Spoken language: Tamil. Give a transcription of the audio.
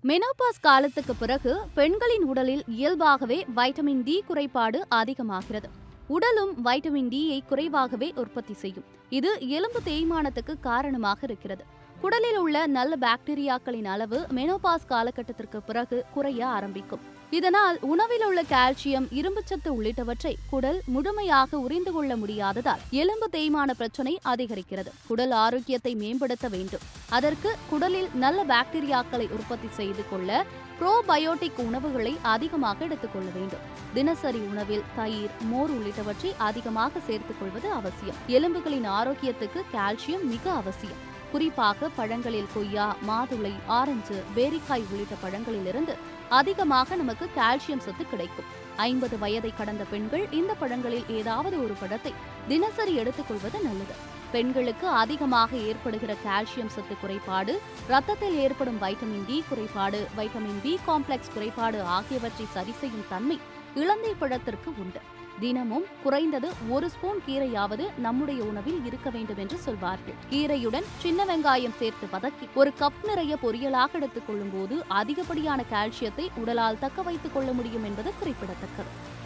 மெனோபாஸ் காலத்துக்கு பிறகு பெண்களின் உடலில் இயல்பாகவே வைட்டமின் டி குறைபாடு அதிகமாகிறது உடலும் வைட்டமின் டியை குறைவாகவே உற்பத்தி செய்யும் இது எலும்பு தேய்மானத்துக்கு காரணமாக இருக்கிறது குடலில் உள்ள நல்ல பாக்டீரியாக்களின் அளவு மெனோபாஸ் காலகட்டத்திற்கு பிறகு குறைய ஆரம்பிக்கும் இதனால் உணவில் உள்ள கால்சியம் இரும்புச்சத்து உள்ளிட்டவற்றை குடல் முழுமையாக உறிந்து கொள்ள முடியாததால் எலும்பு தேய்மான பிரச்சனை அதிகரிக்கிறது குடல் ஆரோக்கியத்தை மேம்படுத்த வேண்டும் அதற்கு குடலில் நல்ல பாக்டீரியாக்களை உற்பத்தி செய்து கொள்ள ப்ரோபயோட்டிக் உணவுகளை அதிகமாக எடுத்துக்கொள்ள வேண்டும் தினசரி உணவில் தயிர் மோர் உள்ளிட்டவற்றை அதிகமாக சேர்த்துக் கொள்வது அவசியம் எலும்புகளின் ஆரோக்கியத்துக்கு கால்சியம் மிக அவசியம் குறிப்பாக பழங்களில் கொய்யா மாதுளை ஆரஞ்சு பேரிக்காய் உள்ளிட்ட பழங்களிலிருந்து அதிகமாக நமக்கு கால்சியம் சத்து கிடைக்கும் ஐம்பது வயதை கடந்த பெண்கள் இந்த பழங்களில் ஏதாவது ஒரு பழத்தை தினசரி எடுத்துக்கொள்வது நல்லது பெண்களுக்கு அதிகமாக ஏற்படுகிற கால்சியம் சத்து குறைபாடு ரத்தத்தில் ஏற்படும் வைட்டமின் டி குறைபாடு வைட்டமின் பி காம்ப்ளெக்ஸ் குறைபாடு ஆகியவற்றை சரி செய்யும் தன்மை இளந்தை பழத்திற்கு உண்டு தினமும் குறைந்தது ஒரு ஸ்பூன் கீரையாவது நம்முடைய உணவில் இருக்க வேண்டும் என்று சொல்வார்கள் கீரையுடன் சின்ன வெங்காயம் சேர்த்து வதக்கி ஒரு கப் நிறைய பொரியலாக எடுத்துக் கொள்ளும் போது அதிகப்படியான கால்சியத்தை உடலால் தக்க வைத்துக் கொள்ள முடியும் என்பது குறிப்பிடத்தக்கது